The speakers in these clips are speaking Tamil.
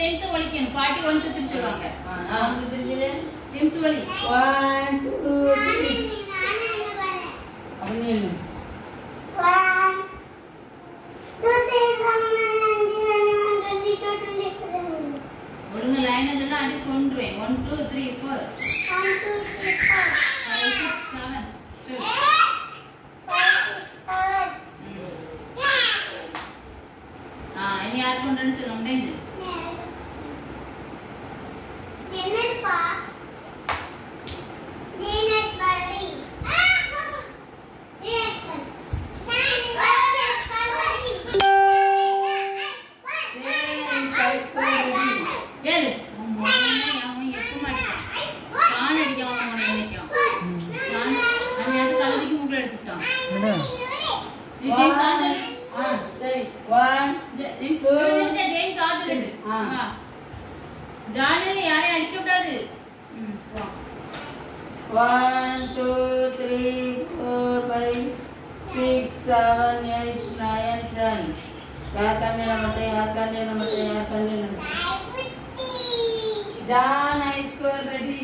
ஜெயிம்ஸ் ஒழிக்கணும் பாட்டி ஒன் டூ த்ரீ சொல்லுவாங்க ஆ, ஒன்று தெரிஞ்சுது ஜெயிம்ஸ் ஒலி ஒன் டூ த்ரீ அப்படின்னு என்ன ஒழுங்கு லைனை சொன்னா அடி கொண்டுருவேன் one two three four five six seven சொல்லு ம். ஆ இனி யார் கொண்டுன்னு சொல்ல முடிஞ்சு ஏழு அவன் முதல்ல அவன் எப்ப மாட்டான் சாணி அடிக்க அவன் அவனை நினைக்கும் சாணி அவன் அது கழுதிக்கு மூக்கில் அடிச்சுட்டான் என்ன நீ ஜெயிம்ஸ் ஆஜல் ஆ சரி ஒன் ஜெயிம்ஸ் இவன் ஜெயிம்ஸ் ஆஜல் ஆ. ஜானு யாரையும் அடிக்க கூடாது ம், வா. One two three four five six seven eight nine ten யார் கண்ணில் மட்டும் யார் கண்ணில் மட்டும் யார் கண்ணில் மட்டும் ஜான் ஐ ஸ்கோர் ரெடி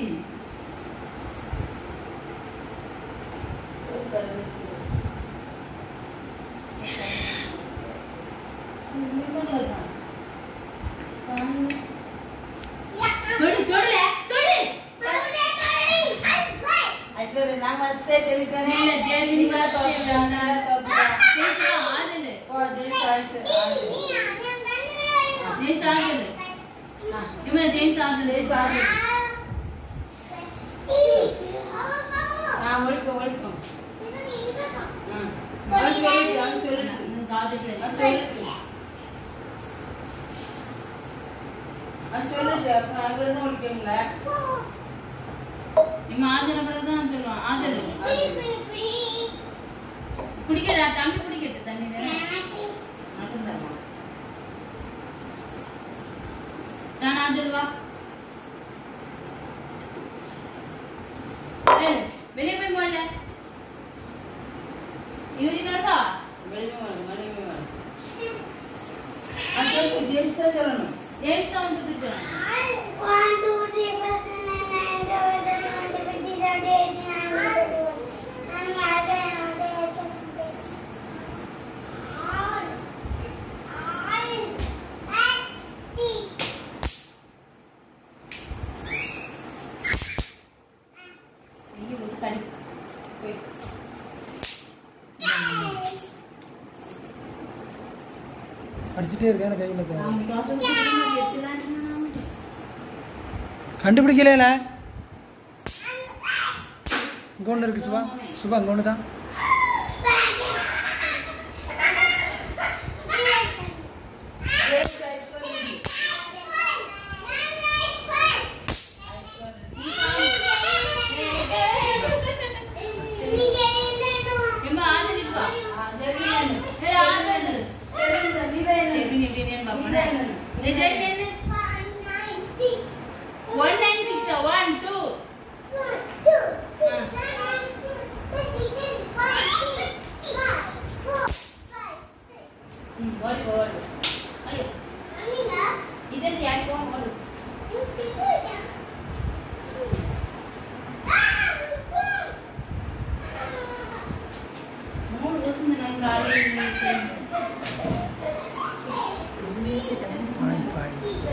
தொடு தொடுல தொடு ஐஸ்வர்யா நான் ஃபஸ்ட்டே சொல்லிட்டேனே இல்ல, ஜெர்மனி நீங்களா தோத்துட்டேன், நீங்களா தோத்துட்டேன். ஜெயிம்ஸ் ஆஜல் ஓ, ஜெயிம்ஸ் ஆயிடுச்சு. ஜெயிம்ஸ் ஆஜல் ஆ, இவன் ஜெயிம்ஸ் ஆஜல் ஜெயிம்ஸ் ஆயிடுச்சு. நான் ஒழிப்பேன், ஒழிப்பேன். ஆ. அவன் சொல்லிட்டு, அவன் சொல்லிட்டு. காதுக்குள்ள அவன் சொல்லிட்டு. அவன் சொல்லிட்டு, அப்ப அவர்தான் ஒழிக்கணும்ல? இவன் ஆஜல பிறகு தான் சொல்லுவான் ஆஜல் குடிக்கடா தம்பி குடிக்கட்டு தண்ணி தானே உனக்கும் தருமா சான் ஆஜல் வா ஏய், வெளியே போய் போடல யூரின் வருதா வெளியே வாங்க, வெளியே வாங்க. அவன் சொல்லிட்டு, ஜெயிம்ஸ் தான் சொல்லணும். ஜேம்ஸ் தான் வந்து சொல்றான் ஐயோ ஒரு கடி போய் அடிச்சுட்டே இருக்கேன் அந்த கையில் இருக்க. அவங்க தோசை ஊத்தி வச்சுதான் கண்டுபிடிக்கல இங்கே ஒன்று இருக்கு சுபா சுபா இங்கே ஒன்று தான் James I score ready. I score ready. எம்மா ஆஜல் இருக்கா ஆ, ஜெர்மனி. ஏய் ஆஜல் ஜெர்மனி, நீதான் என்ன? எப்படி எப்படி பாப்போம் இல்லை சரி என்ன one nine six one two ம் ஓடி ஓடு ஐயோ இதற்கு யாரு போவோம் ஓடு மூணு வருஷம் நம்ம ஆடி பாய் பாய்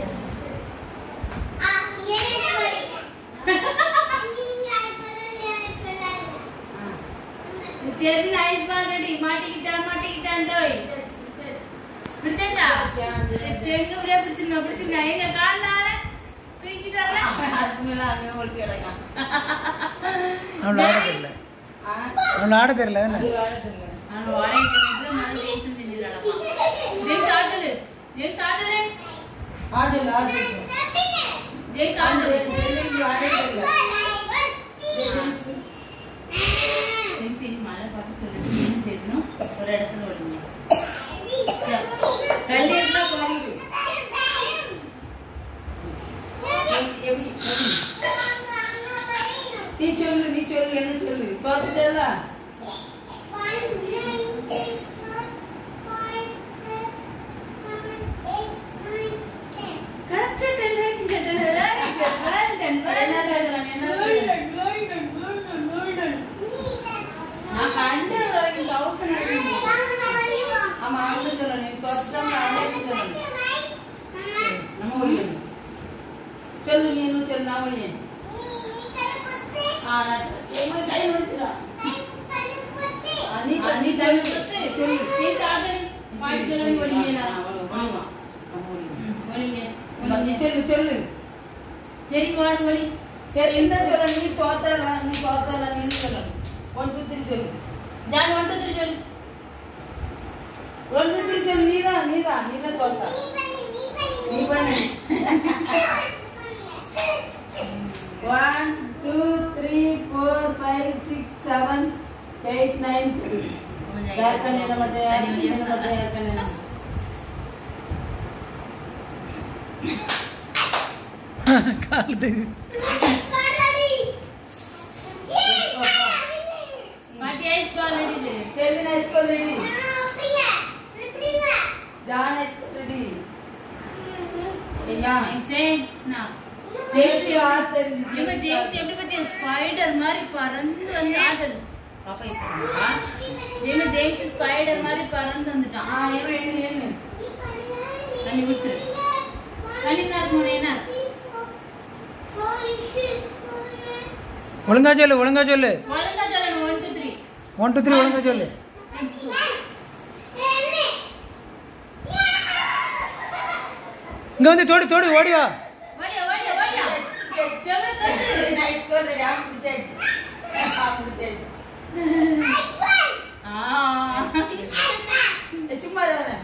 சரி நைஸ் பால் ரெடி மாட்டிக்கிட்டான் மாட்டிக்கிட்டான் டோய் பிடிச்சா செங்க அப்படியே பிடிச்சிருங்க பிடிச்சிருங்க எங்க கால்னால தூக்கிட்டு வரல அதுக்கு மேல அங்கே ஒழிச்சு கிடக்கான். அவனை ஆட தெரியல ஆ, அவனை ஆட தெரியல என்ன அது வேலை தெரியல. அவன் வாடகை கேட்டு முதல்ல ஜெயிச்சு செஞ்சிடலாமா ஜெயிச்சு ஆஜலு ஜெயிச்சு ஆஜலு ஆடுங்க, ஆடுங்க. ஜெயிச்சு ஆடு, ஆஜலு ஜெர்மனிக்கு ஆடே தெரியல. ஜெயிம்ஸ். ஜெயிச்சு இனி மழை பாட்டு சொல்லிட்டு என்ன செய்யணும் ஒரு இடத்துல ஓடுங்க சரி தள்ளி இருந்தா குறையுது. எப்படி, எப்படி, எப்படி? நீ சொல்லு நீ சொல்லு என்ன சொல்லு தோத்துட்டல கரெக்டா நான் ஒழியேன் ஆ நான் எங்க கை முடிச்சுடா நீ நீ தள்ளு பத்து நீ சாதனை பாட்டு சொல்லி ஒளிங்க ஒளிங்க ஒளிங்க சொல்லு சொல்லு சரி பாடு ஒளி சரி என்ன சொல்ல நீ தோத்தல நீ தோத்தல நீ சொல்லணும் ஒன் டூ த்ரீ சொல்லு ஜான் ஒன் டூ த்ரீ சொல்லு ஒன் டூ த்ரீ சொல்லு நீதான் நீதான் நீதான் தோத்தா நீ பண்ணு one two three four five six seven eight nine யார் கண்ணில் மட்டும் யார் கண்ணில் மட்டும் யார் கண்ணில் காலத்து மாட்டி ஐஸ் பால் அடிச்சு செல்வின் ஐஸ்கோல் ரெடி ஜான் ஐஸ்கோல் ரெடி ஐயா சேம் நான் ஜெயிச்சு வார்த்தை இவங்க ஜேம்ஸ் எப்படி பத்தி ஸ்பைடர் மாதிரி பறந்து வந்து ஆதல் பாப்பா இப்போ ஜேம ஜேம்ஸ் ஸ்பைடர் மாதிரி பறந்து வந்துட்டான் ஆ எண்ணு எண்ணு எண்ணு தண்ணி குடிச்சிரு தண்ணி நேரம் என்ன ஒழுங்கா சொல்லு ஒழுங்கா சொல்லு ஒழுங்கா சொல்லணும் one two three one two three ஒழுங்கா சொல்லு இங்க வந்து தோடி தோடி ஓடி வா ஓடியா ஓடியா ஓடியா செவர தொட்டு செல்வின் ஐஸ்கோல் ரெடி ஆ முடிச்சாச்சு ஆ முடிச்சாச்சு ஆ ஏய், சும்மா இரு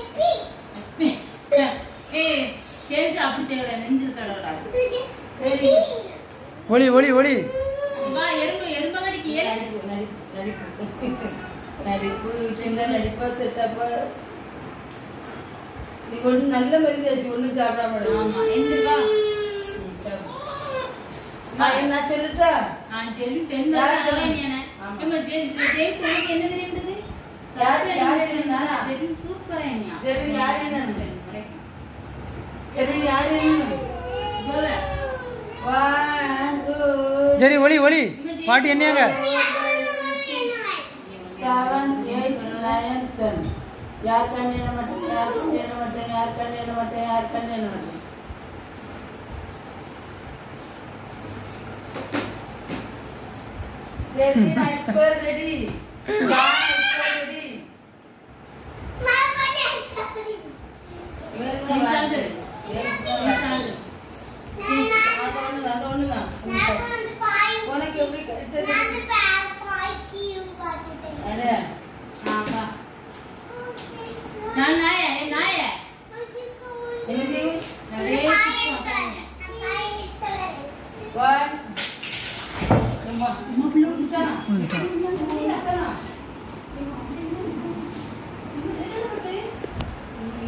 ஏய் ஜேம்ஸ் அப்படி செய்யக்கூடாது நெஞ்சில் தடவிடாது வெரி ஒளி ஒளி ஒளி வா எறும்பு எறும்ப கடிக்கு ஏறு நடிப்பு நடிப்பு நடிப்பு நடிப்பு சின்ன நடிப்பா செட்டப்பா நீ ஒன்று நல்ல மருந்து ஆச்சு ஒன்றும் சாப்பிடாம இரு. ஆமா எந்திருவா நான் என்ன சொல்லட்டா ஆ சரி டென் யார் தான் சொன்னா? என்ன ஆமா. நம்ம ஜேம்ஸ் ஜேம்ஸ் உனக்கு என்ன தெரியுது யார் யார் என்ன சூப்பரா என்ன ஜெர்மனி யார் என்ன? சரி யாரு ஒன் டூ சரி ஒளி ஒளி பாட்டி என்னங்க செவன் எயிட் நைன் டென் யார் கண்ணின மட்டும் யார் கண்ணின மட்டும் யார் கண்ணின மட்டும் யார் கண்ணின மட்டும் Ready, nice score, ready. Yeah, nice score, ready. இவன் தான் ஜேம்ஸ் ஆகுது ஜேம்ஸ் ஆகுது அது ஒண்ணுதான், அது ஒண்ணுதான். உனக்கு எப்படி correct ஆ தெரியுது? அடே, ஆமா நான் நாய ஏ நாய என்ன செய்யும்? நிறைய திட்டுவான் தாங்க One. அம்மா, முடிஞ்சானா? வந்துட்டான்.